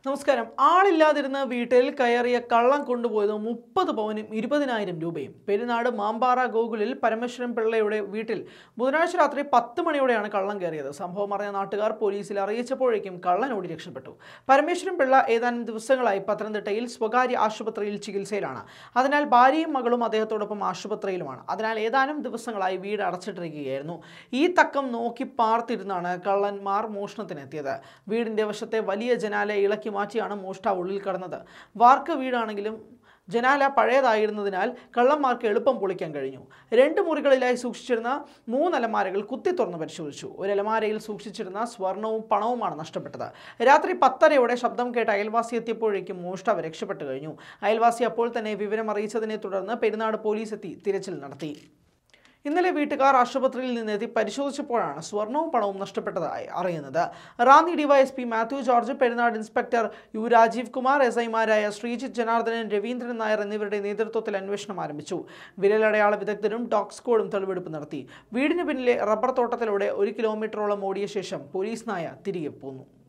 നമസ്കാരം ആളില്ലാതിരുന്ന വീട്ടിൽ കയറിയ കള്ളം കൊണ്ടുപോയത് മുപ്പത് പവനും ഇരുപതിനായിരം രൂപയും പെരുന്നാട് മാമ്പാറ ഗോകുലിൽ പരമേശ്വരൻ പിള്ളയുടെ വീട്ടിൽ ബുധനാഴ്ച രാത്രി പത്ത് മണിയോടെയാണ് കള്ളം കയറിയത് സംഭവം അറിഞ്ഞ നാട്ടുകാർ പോലീസിൽ അറിയിച്ചപ്പോഴേക്കും കള്ളൻ ഓടി രക്ഷപ്പെട്ടു പരമേശ്വരൻ പിള്ള ഏതാനും ദിവസങ്ങളായി പത്തനംതിട്ടയിൽ സ്വകാര്യ ആശുപത്രിയിൽ ചികിത്സയിലാണ് അതിനാൽ ഭാര്യയും മകളും അദ്ദേഹത്തോടൊപ്പം ആശുപത്രിയിലുമാണ് അതിനാൽ ഏതാനും ദിവസങ്ങളായി വീട് അടച്ചിട്ടിരിക്കുകയായിരുന്നു ഈ തക്കം നോക്കി പാർത്തിരുന്നാണ് കള്ളന്മാർ മോഷണത്തിനെത്തിയത് വീടിന്റെ വശത്തെ വലിയ ജനാല ഇളക്കി മാറ്റിയാണ് മോഷ്ടാവ് ഉള്ളിൽ കടന്നത് വാർക്ക് വീടാണെങ്കിലും ജനാല പഴയതായിരുന്നതിനാൽ കള്ളന്മാർക്ക് എളുപ്പം പൊളിക്കാൻ കഴിഞ്ഞു രണ്ട് മുറികളിലായി സൂക്ഷിച്ചിരുന്ന മൂന്ന് അലമാരകൾ കുത്തി തുറന്ന് പരിശോധിച്ചു ഒരു അലമാരയിൽ സൂക്ഷിച്ചിരുന്ന സ്വർണവും പണവുമാണ് നഷ്ടപ്പെട്ടത് രാത്രി പത്തരയോടെ ശബ്ദം കേട്ട് അയൽവാസി എത്തിയപ്പോഴേക്കും മോഷ്ടാവ് രക്ഷപ്പെട്ടു കഴിഞ്ഞു അയൽവാസി അപ്പോൾ തന്നെ വിവരം അറിയിച്ചതിനെ തുടർന്ന് പെരുന്നാട് പോലീസ് എത്തി തിരച്ചിൽ നടത്തി ഇന്നലെ വീട്ടുകാർ ആശുപത്രിയിൽ നിന്നെത്തി പരിശോധിച്ചപ്പോഴാണ് സ്വർണവും പണവും നഷ്ടപ്പെട്ടതായി അറിയുന്നത് Ranni DYSP Mathew George Perunad inspector U Rajeev Kumar S ഐമാരായ ശ്രീജിത്ത് ജനാർദ്ദനൻ രവീന്ദ്രൻ നായർ എന്നിവരുടെ നേതൃത്വത്തിൽ അന്വേഷണം ആരംഭിച്ചു വിരലടയാള വിദഗ്ധരും ഡോഗ് സ്ക്വാഡും തെളിവെടുപ്പ് നടത്തി വീടിന് പിന്നിലെ റബ്ബർ തോട്ടത്തിലൂടെ ഒരു കിലോമീറ്ററോളം ഓടിയ ശേഷം പോലീസ് നായ തിരികെ പോന്നു